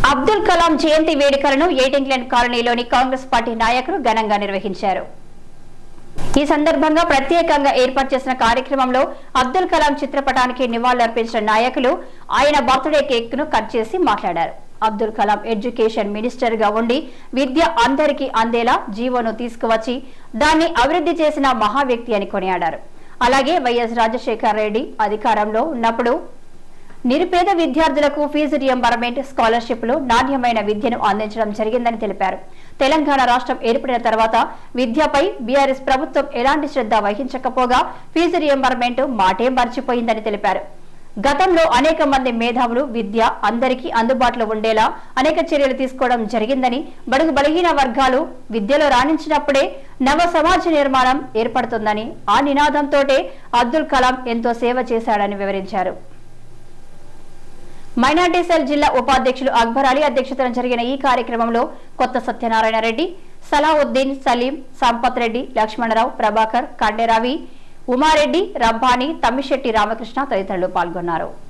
అబ్దుల్ కలాం జయంతి వేడుకలను ఎయిటింగ్లాండ్ కాలనీలోని కాంగ్రెస్ పార్టీ నాయకులు ఘనంగా నిర్వహించారు ఈ సందర్భంగా ప్రత్యేకంగా ఏర్పాటు చేసిన కార్యక్రమంలో అబ్దుల్ కలాం చిత్రపటానికి నివాళులర్పించిన నాయకులు ఆయన బర్త్డే కేక్ ను కట్ చేసి మాట్లాడారు అబ్దుల్ కలాం ఎడ్యుకేషన్ మినిస్టర్ గా ఉండి విద్య అందరికీ అందేలా జీవోను తీసుకువచ్చి దాన్ని అభివృద్ధి చేసిన మహా వ్యక్తి అని కొనియాడారు అలాగే వైఎస్ రాజశేఖర్ రెడ్డి అధికారంలో ఉన్నప్పుడు నిరుపేద విద్యార్థులకు ఫీజు రియంబర్మెంట్ స్కాలర్షిప్లు నాణ్యమైన విద్యను అందించడం జరిగిందని తెలిపారు తెలంగాణ రాష్ట్రం ఏర్పడిన తర్వాత విద్యపై బీఆర్ఎస్ ప్రభుత్వం ఎలాంటి శ్రద్ధ వహించకపోగా ఫీజు రియంబర్మెంట్ మాటే మర్చిపోయిందని తెలిపారు గతంలో అనేక మంది మేధావులు విద్య అందరికీ అందుబాటులో ఉండేలా అనేక చర్యలు తీసుకోవడం జరిగిందని బడుగు బలహీన వర్గాలు విద్యలో రాణించినప్పుడే నవ సమాజ నిర్మాణం ఏర్పడుతుందని ఆ నినాదంతోటే అబ్దుల్ కలాం ఎంతో సేవ చేశాడని వివరించారు మైనార్టీ సెల్ జిల్లా ఉపాధ్యక్షులు అక్బర్ అలీ అధ్యక్షతన జరిగిన ఈ కార్యక్రమంలో కొత్త సత్యనారాయణ రెడ్డి సలావుద్దీన్ సలీం సంపత్ రెడ్డి లక్ష్మణరావు ప్రభాకర్ కండెరావి ఉమారెడ్డి రబ్బాని తమ్మిశెట్టి రామకృష్ణ తదితరులు పాల్గొన్నారు